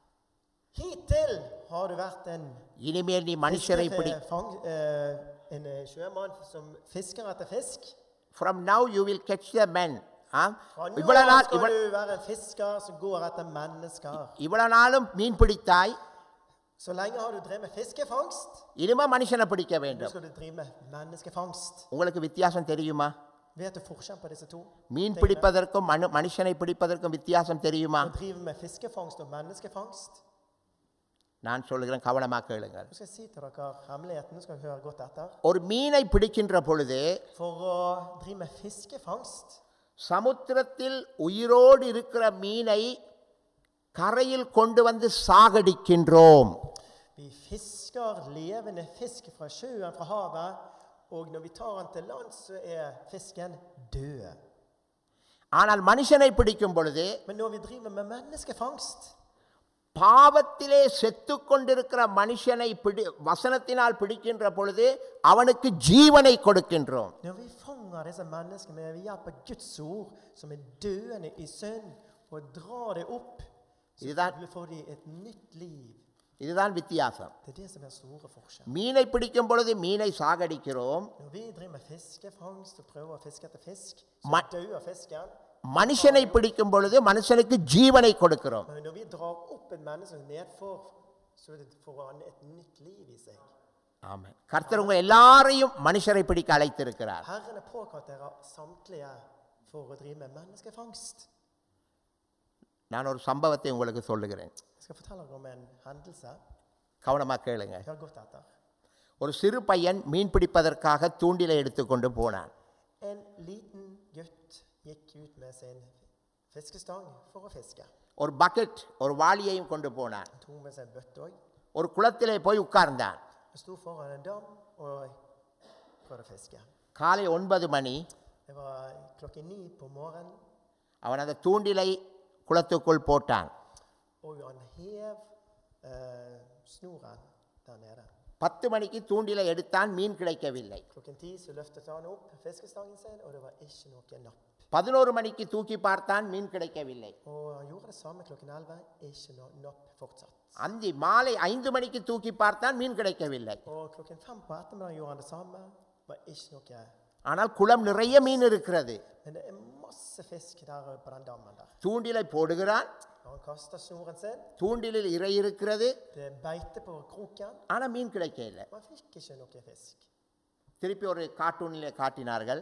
Hittil har du vært en, இனிமேல் நீ மனுஷரை பிடி fiskefang- fang, eh, en eh, sjømann som fisker etter fisk. From now you will catch the men ஆ? Fra nå இவ்வளவு av நாள் skal இவ்வளவு du være en fisker som går etter mennesker. இவ்வளவு நாளும் மீன் பிடித்தாய் Så lenge har du drevet med fiskefangst. இனிமே மனுஷனை பிடிக்க Nå வேண்டும் skal du drive med menneskefangst. உங்களுக்கு வித்தியாசம் தெரியுமா Vet du forskjellen på disse to? Mean tingene? பிடிப்பதற்கும் மனு மனுஷனை பிடிப்பதற்கும் வித்தியாசம் தெரியுமா Å drive med fiskefangst og menneskefangst. நான் சொல்லுகிறேன் கவனமாக கேளுங்கள் Nå skal jeg si til dere hemmeligheten. Nå skal dere høre godt etter. ஒரு மீனை பிடிக்கின்ற பொழுது For å drive med fiskefangst சமுத்திரத்தில் உயிரோடு இருக்கிற மீனை கரையில் கொண்டு வந்து சாகடிக்கின்றோம் Vi fisker levende fisk fra sjøen, fra havet. Og når vi tar den til land, så er fisken død. ஆனால் மனுஷனை பிடிக்கும் பொழுது Men når vi driver med menneskefangst, பாவத்திலே செத்து கொண்டிருக்கிற மனுஷனை பிடி வசனத்தினால் பிடிக்கின்ற பொழுது அவனுக்கு ஜீவனை கொடுக்கின்றோம் når vi fanger disse menneskene ved hjelp av Guds ord, som er døende i synd, og drar det opp, så இதுதான் får de et nytt liv. இதுதான் வித்தியாசம் Det er det som er store forskjell. மீனை பிடிக்கும் பொழுது மீனை சாகடிக்கிறோம் Når vi driver med fiskefangst og prøver å fiske etter fisk, Ma- så dør fisken. மனுஷனை பிடிக்கும் பொழுது மனுஷனுக்கு ஜீவனை கொடுக்கிறோம் Men når vi drar opp et menneske nedfor, så er det for han et nytt liv i seg. ஆமாம் கர்த்தர் உங்க எல்லாரையும் மனுஷரை பிடிக்க அழைத்திருக்கிறார் Herren er påkalt dere samtlige for å drive med menneskefangst. நான் ஒரு சம்பவத்தை உங்களுக்கு சொல்லுகிறேன் Jeg skal fortelle dere om en hendelse. கவனமாக கேளுங்க Hør godt etter. ஒரு சிறு பையன் மீன் பிடிப்பதற்காக தூண்டிலை எடுத்துக்கொண்டு போனான் En liten gutt gikk ut med sin fiskestang for å fiske. ஒரு பக்கெட் ஒரு வாளியையும் கொண்டு போனான் Han tok med seg en bøtte òg. ஒரு குளத்திலே போய் உட்கார்ந்தான் Han sto foran en dam og prøvde å fiske. காலை ஒன்பது மணி Det var klokken ni på morgenen, அவன் அந்த தூண்டிலை குளத்துக்குள் போட்டான் og han hev eh, snoren der nede. பத்து மணிக்கு தூண்டிலை எடுத்தான் மீன் கிடைக்கவில்லை Klokken ti så løftet han opp fiskestangen sin, og det var ikke noe napp. பதினோரு மணிக்கு தூக்கி பார்த்தான் மீன் கிடைக்கவில்லை Og han gjorde det samme klokken elleve. Ikke noe napp fortsatt. அந்தி மாலை ஐந்து மணிக்கு தூக்கி பார்த்தான் மீன் கிடைக்கவில்லை Og klokken fem på ettermiddagen gjorde han det samme. var ikke noe. ஆனால் குளம் நிறைய மீன் இருக்கிறது Men det er masse fisk der på den dammen der. தூண்டிலை போடுகிறான் Og han kaster snoren sin. தூண்டிலில் இறை இருக்கிறது Det er beite på kroken. ஆனால் மீன் கிடைக்கவில்லை Man fikk ikke noe fisk. திருப்பி ஒரு கார்ட்டூனில் காட்டினார்கள்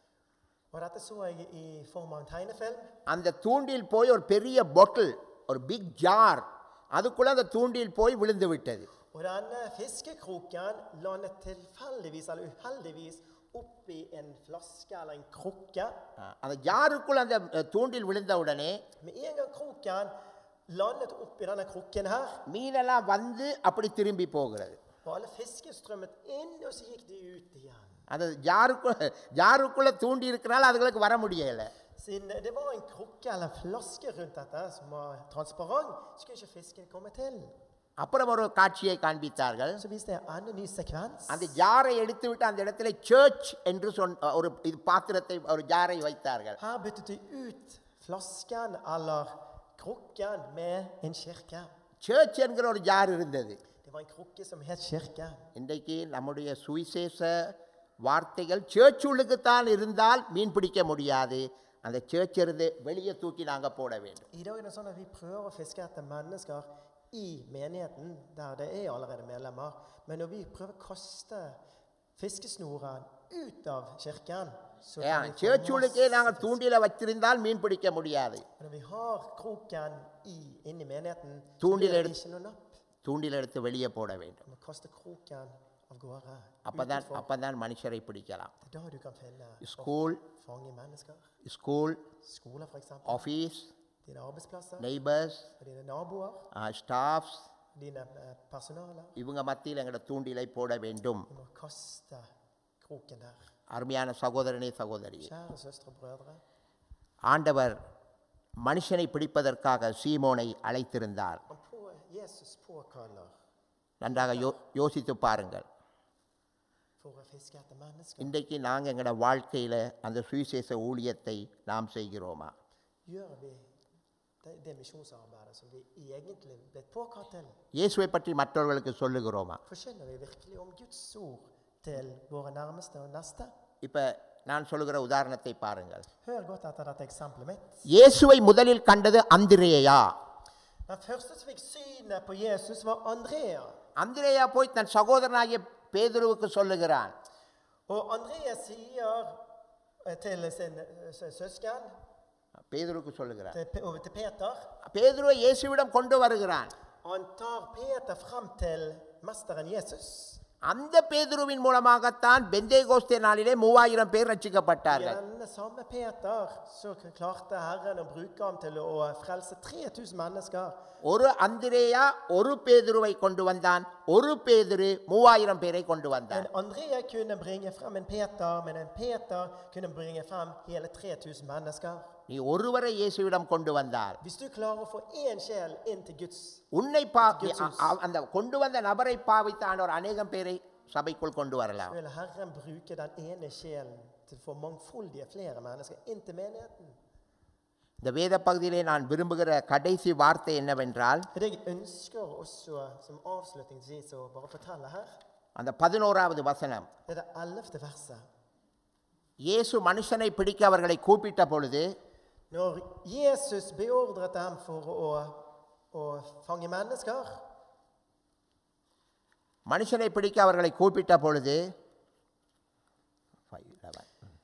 Og dette så jeg i form av en tegnefilm. அந்த தூண்டில் போய் ஒரு பெரிய பொட்டில் ஒரு பிக் ஜார் அதுக்குள்ள அந்த தூண்டில் போய் விழுந்து விட்டது Og denne fiskekroken landet tilfeldigvis eller uheldigvis oppi en flaske eller en krukke. ஆ, அந்த ஜாருக்குள்ள அந்த அஹ், தூண்டில் விழுந்த உடனே Med en gang kroken landet oppi denne krukken her, மீனெல்லாம் வந்து அப்படி திரும்பி போகிறது og alle fiskene strømmet inn, og så gikk de ut igjen. அந்த ஜாருக்குள்ள ஜாருக்குள்ள தூண்டி இருக்கனால அதுகளுக்கு வர முடியல Siden det var en krukke eller en flaske rundt dette som var transparent, skulle ikke fisken komme til. அப்புறம் ஒரு காட்சியை காண்பித்தார்கள் Så viste jeg en ny sekvens. அந்த ஜாரை எடுத்து விட்டு அந்த இடத்துல சர்ச் என்று சொன்ன ஒரு இது பாத்திரத்தை ஒரு ஜாரை வைத்தார்கள் Her byttet de ut flasken eller krukken med en kirke. Church என்கிற ஒரு ஜார் இருந்தது Det var en krukke som het kirke. இன்றைக்கு நம்முடைய சுவிசேஷ வார்த்தைகள் சர்ச் உள்ளுக்குத்தான் இருந்தால் மீன் பிடிக்க முடியாது அந்த சர்ச் இருந்து வெளியே தூக்கி நாங்கள் போட வேண்டும் I dag er det sånn at vi prøver å fiske etter mennesker i menigheten, der det er allerede medlemmer. Men når vi prøver å kaste fiskesnoren ut av kirken så ஏன் kan vi få சர்ச் உள்ளுக்கே masse நாங்கள் fisk. தூண்டில வச்சிருந்தால் மீன் பிடிக்க முடியாது Men Når vi har kroken i, inne i menigheten, så Tondil blir er det det- ikke noe napp. தூண்டில் எடுத்து வெளியே போட வேண்டும் Du må kaste kroken av gårde. அப்பதான் utenfor. அப்பதான் மனுஷரை பிடிக்கலாம் Det er da du kan finne school og fange mennesker. School Skoler, f.eks. Office Dine arbeidsplasser. Neighbours Og dine naboer. Staffs Dine eh, personaler. இவங்க மத்தியில் எங்களோட தூண்டிலை போட வேண்டும் Du må kaste kroken der. அருமையான சகோதரனே சகோதரி Kjære søstre og brødre. ஆண்டவர் மனுஷனை பிடிப்பதற்காக சீமோனை அழைத்திருந்தார் Han på, Jesus påkaller நன்றாக யோ யோசித்து பாருங்கள் for å fiske etter mennesker. இன்றைக்கு நாங்கள் எங்களோட வாழ்க்கையில் அந்த சுவிசேஷ ஊழியத்தை நாம் செய்கிறோமா Gjør vi det, det misjonsarbeidet som vi egentlig ble påkalt til? இயேசுவை பற்றி மற்றவர்களுக்கு சொல்லுகிறோமா Forkynner vi virkelig om Guds ord til våre nærmeste og neste? இப்போ நான் சொல்லுகிற உதாரணத்தை பாருங்கள் Hør godt etter dette eksempelet mitt. இயேசுவை முதலில் கண்டது அந்திரேயா Den første som fikk synet på Jesus, var Andrea. அந்திரேயா போய் தன் சகோதரனாகிய பேதுருவுக்கு சொல்லுகிறான் Og Andrea sier eh, til sin eh, sø- søsken, பேதுருக்கு சொல்லுகிறான் til, Pe- over til Peter பேதுருவை இயேசுவிடம் கொண்டு வருகிறான் Han tar Peter frem til mesteren Jesus. அந்த பேதுருவின் மூலமாகத்தான் பெந்தேகோஸ்தே நாளிலே மூவாயிரம் பேர் ரட்சிக்கப்பட்டார்கள் Denne samme Peter så klarte Herren å bruke ham til å frelse 3000 mennesker. ஒரு அந்திரேயா ஒரு பேதுருவை கொண்டு வந்தான் ஒரு பேதுரு மூவாயிரம் பேரை கொண்டு வந்தான் En Andrea kunne bringe frem en Peter, men en Peter kunne bringe frem hele 3000 mennesker. நீ ஒருவரை இயேசுவிடம் கொண்டு வந்தால் Hvis du klarer å få én sjel inn til Guds உன்னை பா அ- அ- அந்த கொண்டு வந்த நபரை பாவித்த ஆண்டவர் அநேகம் பேரை சபைக்குள் கொண்டு வரலாம் vil Herren bruke den ene sjelen til å få mangfoldige flere mennesker inn til menigheten. இந்த வேத பகுதியிலே நான் விரும்புகிற கடைசி வார்த்தை என்னவென்றால் Det jeg ønsker også som avslutningsvis å bare fortelle her, அந்த பதினோராவது வசனம் det er det ellevte verset. இயேசு மனுஷனை பிடிக்க அவர்களை கூப்பிட்ட பொழுது Når Jesus beordret dem for å, å fange mennesker, மனுஷனை பிடிக்க அவர்களை கூப்பிட்ட பொழுது Five, eleven.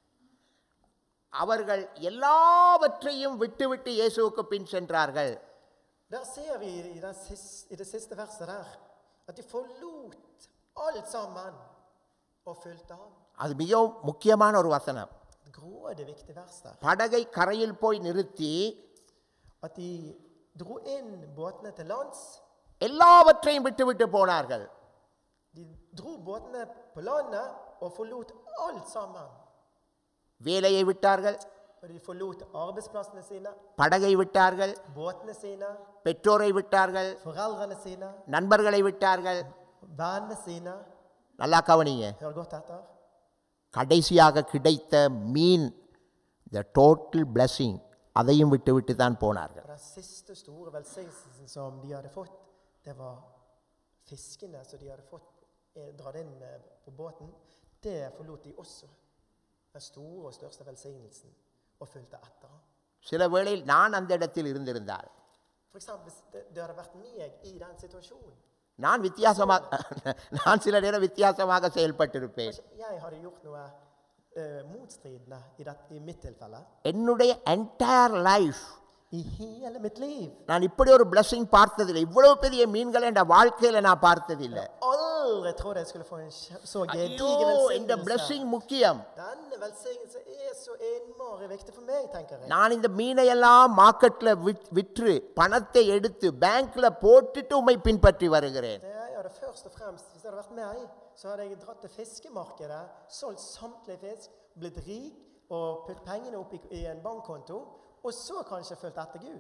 அவர்கள் எல்லாவற்றையும் விட்டுவிட்டு இயேசுவுக்கு பின் சென்றார்கள் der ser vi i, den siste, i det siste verset der at de forlot alt sammen og fulgte ham. அது மிகவும் முக்கியமான ஒரு வசனம் Et grådig viktig vers der. படகை கரையில் போய் நிறுத்தி At de dro inn båtene til lands. எல்லாவற்றையும் விட்டுவிட்டு போனார்கள் De dro båtene på landet og forlot alt sammen. வேலையை விட்டார்கள் Og de forlot arbeidsplassene sine, படகை விட்டார்கள் båtene sine, பெற்றோரை விட்டார்கள் foreldrene sine, நண்பர்களை விட்டார்கள் vennene sine. நல்லா கவனிங்க Hør godt etter. கடைசியாக கிடைத்த மீன் த டோட்டல் blessing அதையும் விட்டு விட்டு தான் போனார்கள் Og den siste store velsignelsen som de hadde fått, det var fiskene som de hadde fått eh, dratt inn eh, på båten. Det forlot de også. Den store og største velsignelsen. Og fulgte etter ham. சில வேளையில் நான் அந்த இடத்தில் இருந்திருந்தால் For eksempel, hvis det, det hadde vært meg i den situasjonen. நான் வித்தியாசமாக நான் சில நேரம் வித்தியாசமாக செயல்பட்டிருப்பேன் Kanskje jeg hadde gjort noe eh, motstridende i, det, i mitt tilfelle. என்னுடைய entire life I hele mitt liv. நான் இப்படி ஒரு blessing பார்த்ததில்லை இவ்வளவு பெரிய மீன்களை என் வாழ்க்கையில நான் பார்த்ததில்லை Aldri trodde jeg skulle få en kje- så ஐயோ gedigen இந்த velsignelse. blessing முக்கியம் Denne velsignelse er så innmari viktig for meg, tenker jeg. நான் இந்த மீனை எல்லாம் மார்க்கெட்ல விற்று பணத்தை எடுத்து பேங்க்ல போட்டுட்டு உம்மை பின்பற்றி வருகிறேன் Det jeg hadde først og fremst, Hvis det hadde vært meg, så hadde jeg dratt til fiskemarkedet, solgt samtlige fisk, blitt rik og putt pengene opp i, i en bankkonto, og så kanskje fulgt etter Gud.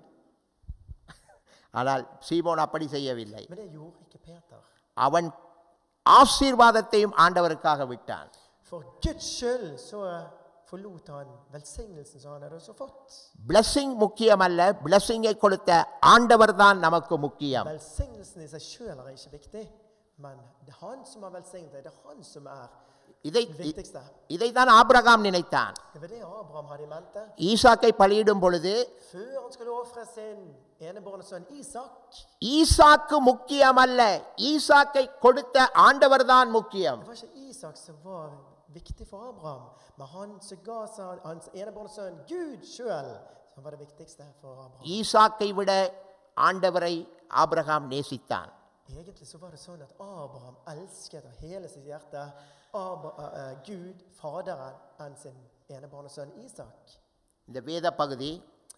ஆனால் சீமோன் அப்படி செய்யவில்லை Men det gjorde ikke Peter. அவன் ஆசீர்வாதத்தையும் ஆண்டவருக்காக விட்டான் For Guds skyld så forlot han velsignelsen som han hadde også fått. blessing முக்கியமல்ல blessingஐ கொடுத்த ஆண்டவர் தான் நமக்கு முக்கியம் Velsignelsen i seg sjøl er ikke viktig, men det er han som har velsignet deg. Det er han som er இதை det viktigste. இதைத்தான் Abraham நினைத்தான் Det var det Abraham hadde i mente. ஈசாக்கை பலியிடும் பொழுது Før han skulle ofre sin enebårne sønn Isak, ஈசாக்கு முக்கியமல்ல ஈசாக்கை கொடுத்த ஆண்டவர் தான் முக்கியம் Det var ikke Isak som var viktig for Abraham, men han som ga seg hans enebårne sønn, Gud sjøl, som var det viktigste for Abraham. ஈசாக்கை விட ஆண்டவரை Abraham நேசித்தான் Egentlig så var det sånn at Abraham elsket av hele sitt hjerte Abra, eh, Gud, Faderen, enn sin enebårne sønn Isak. இந்த வேத பகுதி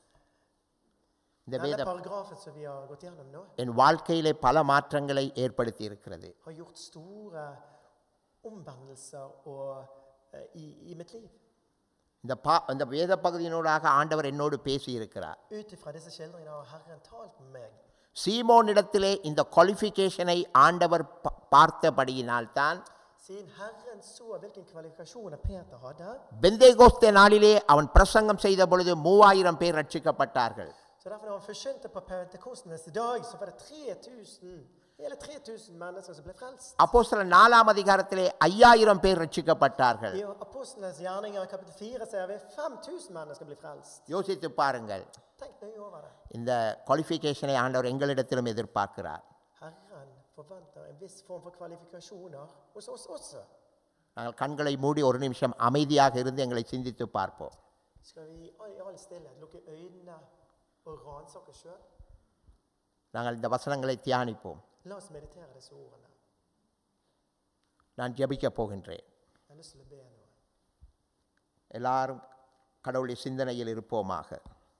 இந்த வேத Denne paragrafen som vi har gått gjennom nå, என் வாழ்க்கையிலே பல மாற்றங்களை ஏற்படுத்தி இருக்கிறது har gjort store omvendelser og, eh, i, i mitt liv. இந்த பா இந்த வேத பகுதியினூடாக ஆண்டவர் என்னோடு பேசியிருக்கிறார் Utifrån dessa skildringarna har Herren talt med mig. சீமோனிடத்திலே இந்த குவாலிஃபிகேஷனை ஆண்டவர் ப- பார்த்தபடியினால்தான் Siden Herren så hvilke kvalifikasjoner Peter hadde, Pentecost நாளிலே அவன் பிரசங்கம் செய்த பொழுது மூவாயிரம் பேர் ரட்சிக்கப்பட்டார்கள் så derfor når han forkynte på Pentekostenes dag, så var det 3000, hele 3000 mennesker som ble frelst. அப்போஸ்தல நாலாம் அதிகாரத்திலே ஐயாயிரம் பேர் ரட்சிக்கப்பட்டார்கள் I Apostlenes gjerninger kapittel 4 ser vi 5000 mennesker blir frelst. யோசித்து பாருங்கள் Tenk nøye over det. இந்த குவாலிஃபிகேஷனை ஆண்டவர் எங்களிடத்திலும் எதிர்பார்க்கிறார் Herren forventer en viss form for kvalifikasjoner hos oss også. நாங்கள் கண்களை மூடி ஒரு நிமிஷம் அமைதியாக இருந்து எங்களை சிந்தித்து பார்ப்போம் Skal vi i all- i all stillhet lukke øynene og ransake oss sjøl? நாங்கள் இந்த வசனங்களை தியானிப்போம் La oss meditere disse ordene. நான் ஜெபிக்கப் போகின்றேன் Jeg har lyst til å be noe. எல்லாரும் கடவுளுடைய சிந்தனையில் இருப்போமாக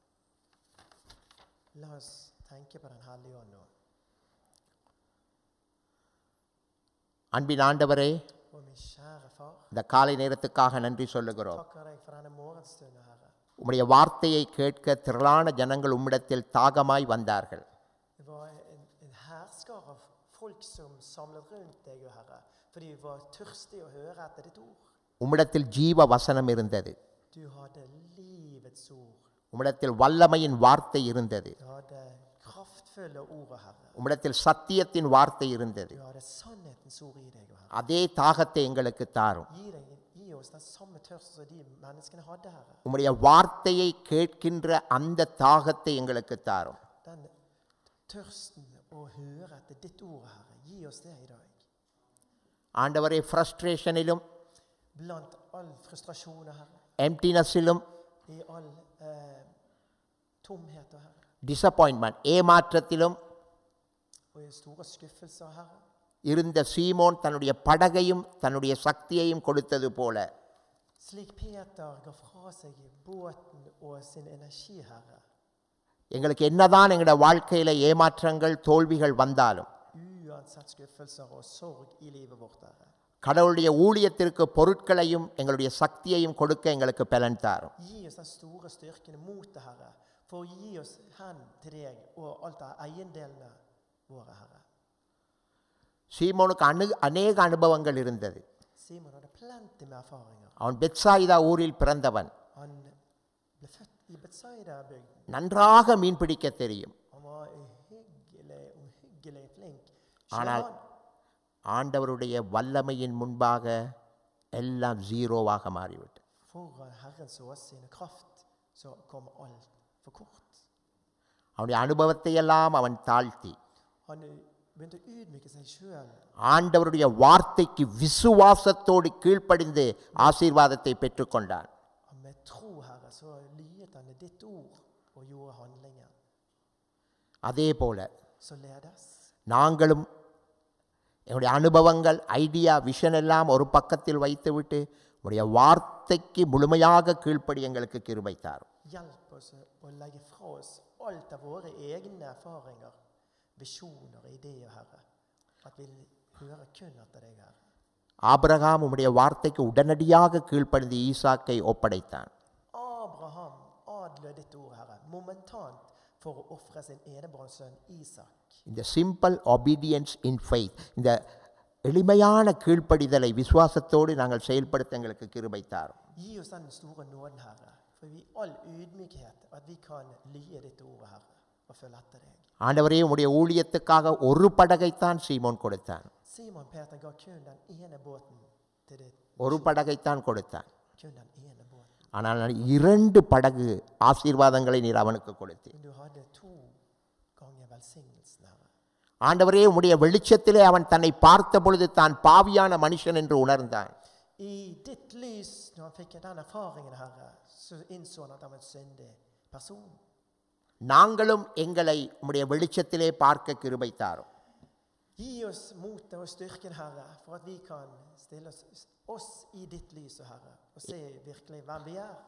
La oss tenke på Den hellige ånd nå. அன்பின் ஆண்டவரே Og min kjære far, இந்த காலை நேரத்துக்காக நன்றி சொல்லுகிறோம் takker deg for denne morgenstunden, Herre. உம்முடைய வார்த்தையை கேட்க திரளான ஜனங்கள் உம்மிடத்தில் தாகமாய் வந்தார்கள் Det var en, en hærskare av folk som samlet rundt deg, o Herre, fordi vi var tørstige å høre etter ditt ord. உம்மிடத்தில் ஜீவ வசனம் இருந்தது Du hadde livets ord. உம்மிடத்தில் வல்லமையின் வார்த்தை இருந்தது Du hadde kraftfulle ord, o Herre. உம்மிடத்தில் சத்தியத்தின் வார்த்தை இருந்தது Du hadde sannhetens ord i deg, o Herre. அதே தாகத்தை எங்களுக்கு தாரும் Gi, deg, gi oss den samme tørst som de menneskene hadde, Herre. உம்முடைய வார்த்தையை கேட்கின்ற அந்த தாகத்தை எங்களுக்கு தாரும் Den tørsten å høre etter ditt ord, Herre. Gi oss det i dag. ஆண்டவரே ஃப்ரஸ்ட்ரேஷனிலும் Blant all frustrasjoner, Herre. எம்டினஸிலும் I all eh, tomhet, o Herre. Disappointment ஏமாற்றத்திலும் Og i store skuffelser, Herre. இருந்த சீமோன் தன்னுடைய படகையும் தன்னுடைய சக்தியையும் கொடுத்தது போல Slik Peter ga fra seg båten og sin energi, Herre. எங்களுக்கு என்னதான் எங்களோட வாழ்க்கையில ஏமாற்றங்கள் தோல்விகள் வந்தாலும் Uansett skuffelser og sorg i livet vårt, Herre. கடவுளுடைய ஊழியத்திற்கு பொருட்களையும் எங்களுடைய சக்தியையும் கொடுக்க எங்களுக்கு பலன் தாரும் Gi oss den store styrken mot det, Herre. For å gi oss hen til deg og alt av eiendelene våre, Herre. சீமோனுக்கு அணு அநேக அனுபவங்கள் இருந்தது Simon hadde plenty med erfaringer. அவன் பெத்சாயிதா ஊரில் பிறந்தவன் Han ble født i Betsaida-bygden. நன்றாக மீன் பிடிக்க தெரியும் Han var uhyggelig, omhyggelig flink. ஆனால் Sjømann. ஆண்டவருடைய வல்லமையின் முன்பாக எல்லாம் ஜீரோவாக மாறிவிட்டு Foran Herrens åsyn og kraft så kom alt for kort. அவனுடைய அனுபவத்தை எல்லாம் அவன் தாழ்த்தி Han begynte å ydmyke seg sjøl. ஆண்டவருடைய வார்த்தைக்கு விசுவாசத்தோடு கீழ்ப்படிந்து ஆசீர்வாதத்தை பெற்றுக்கொண்டான் Med tro, Herre, så lyet han ditt ord og gjorde handlingen. அதே போல Således நாங்களும் என்னுடைய அனுபவங்கள் ஐடியா விஷன் எல்லாம் ஒரு பக்கத்தில் வைத்துவிட்டு உடைய வார்த்தைக்கு முழுமையாக கீழ்ப்படி எங்களுக்கு கிருபைத்தார் hjelp oss å legge fra oss alt av våre egne erfaringer, visjoner og ideer, Herre. At vi hører kun etter deg, Herre. Abraham உம்முடைய வார்த்தைக்கு உடனடியாக கீழ்ப்படிந்து ஈசாக்கை ஒப்படைத்தான் Abraham adlød ditt ord, Herre, momentant for å ofre sin enebårne sønn Isak. இந்த simple obedience in faith இந்த எளிமையான கீழ்ப்படிதலை விசுவாசத்தோடு நாங்கள் செயல்படுத்த எங்களுக்கு கிருபைத்தார் Gi oss den store nåden, Herre, for i all ydmykhet at vi kan lye ditt ord, Herre, og følge etter deg. ஆண்டவரே உம்முடைய ஊழியத்துக்காக ஒரு படகைத்தான் சீமோன் கொடுத்தான் Simon Peter ga kun den ene båten til ditt ஒரு படகைத்தான் கொடுத்தான் kun den ene båten. ஆனால் நான் இரண்டு படகு ஆசீர்வாதங்களை நீர் அவனுக்கு கொடுத்தேன் Men du hadde to ganger velsignelsen, Herre. ஆண்டவரே உம்முடைய வெளிச்சத்திலே அவன் தன்னை பார்த்த பொழுது தான் பாவியான மனுஷன் என்று உணர்ந்தான் I ditt lys, når han fikk den erfaringen, Herre, så innså han at han var en syndig person. நாங்களும் எங்களை உம்முடைய வெளிச்சத்திலே பார்க்க கிருபைத்தாரும் Gi oss motet og styrken, Herre, for at vi kan stille oss, oss i ditt lys, o Herre, og se virkelig hvem vi er.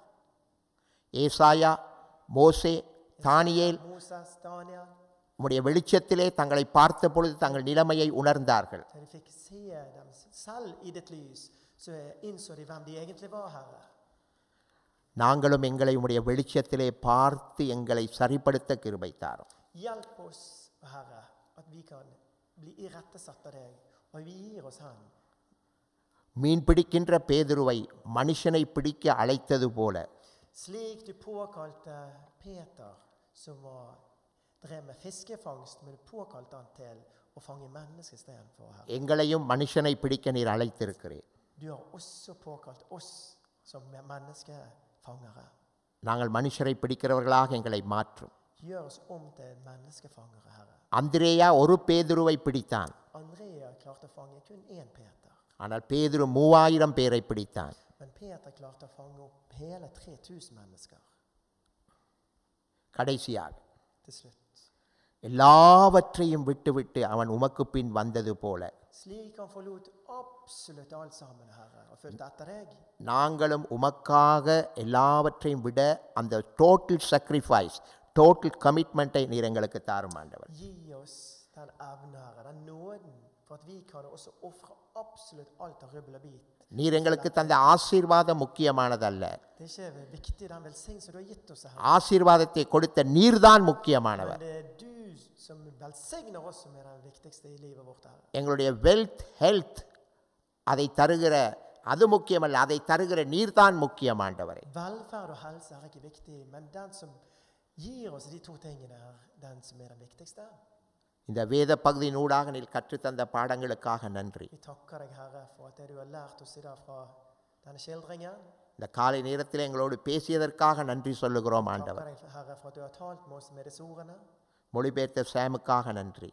ஏசாயா மோசே தானியேல் Moses, Daniel, உம்முடைய வெளிச்சத்திலே தங்களை பார்த்த பொழுது தங்கள் நிலைமையை உணர்ந்தார்கள் så de fikk se dem selv i ditt lys, så innså de hvem de egentlig var, Herre. நாங்களும் எங்களை உம்முடைய வெளிச்சத்திலே பார்த்து எங்களை சரிப்படுத்த கிருபை தாரும் Hjelp oss, Herre, at vi kan bli irettesatt av deg, og vi gir oss Han. மீன் பிடிக்கின்ற பேதுருவை மனுஷனை பிடிக்க அழைத்தது போல Slik du påkalte Peter, som var, drev med fiskefangst, men du påkalte han til å fange mennesker istedenfor, Herre. எங்களையும் மனுஷனை பிடிக்க நீர் அழைத்திருக்கிறீர் Du har også påkalt oss som er menneskefangere. நாங்கள் மனுஷரை பிடிக்கிறவர்களாக எங்களை மாற்றும் Gjør oss om til menneskefangere, Herre. அந்திரேயா ஒரு பேதுருவை பிடித்தான் Andrea klarte å fange kun én Peter. ஆனால் பேதுரு மூவாயிரம் பேரை பிடித்தான் Men Peter klarte å fange opp hele 3000 mennesker கடைசியாக til slutt. எல்லாவற்றையும் விட்டுவிட்டு அவன் உமக்கு பின் வந்தது போல Slik han forlot absolutt alt sammen, Herre, og fulgte etter deg. நாங்களும் உமக்காக எல்லாவற்றையும் விட அந்த டோட்டல் sacrifice டோட்டல் கமிட்மெண்ட்டை நீர் எங்களுக்கு தாரும் ஆண்டவர் Gi oss den evne, Herre, den nåden, for at vi kan også ofre absolutt alt av rubbel og bit. நீர் எங்களுக்கு தந்த ஆசீர்வாதம் முக்கியமானதல்ல Det er ikke viktig, den velsignelse du har gitt oss, Herre. ஆசீர்வாதத்தை கொடுத்த நீர்தான் முக்கியமானவர் Men det er du som velsigner oss som er den viktigste i livet vårt, Herre. எங்களுடைய wealth health அதை தருகிற அது முக்கியமல்ல அதை தருகிற நீர்தான் முக்கியமாண்டவரே Velferd og helse er ikke viktig, men den som gir oss de to tingene, er den som er den viktigste. இந்த வேத பகுதியின் ஊடாக நீர் கற்றுத்தந்த பாடங்களுக்காக நன்றி Vi takker deg, Herre, for at det du har lært oss i dag fra denne skildringen. இந்த காலை நேரத்தில் எங்களோடு பேசியதற்காக நன்றி சொல்லுகிறோம் Takker ஆண்டவர் deg, Herre, for at du har talt med oss med disse ordene. மொழிபெயர்த்த சாமுக்காக நன்றி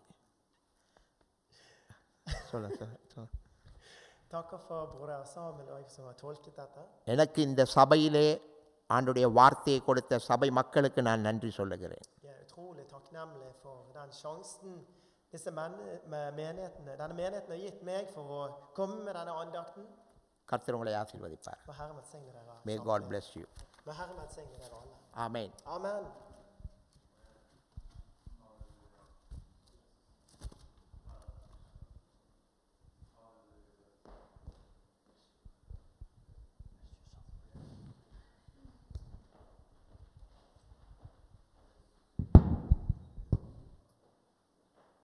சொல்ல சொல்ல, சொல்ல. Takker for broder Samuel og jeg som har tolket dette. எனக்கு இந்த சபையிலே ஆண்டுடைய வார்த்தையை கொடுத்த சபை மக்களுக்கு நான் நன்றி சொல்லுகிறேன் Jeg er utrolig takknemlig for den sjansen disse men med menighetene, denne menigheten har gitt meg for å komme med denne andakten. கர்த்தர் உங்களை ஆசீர்வதிப்பார் Må Herren velsigne dere. May God bless you Må Herren velsigne dere alle. Amen Amen.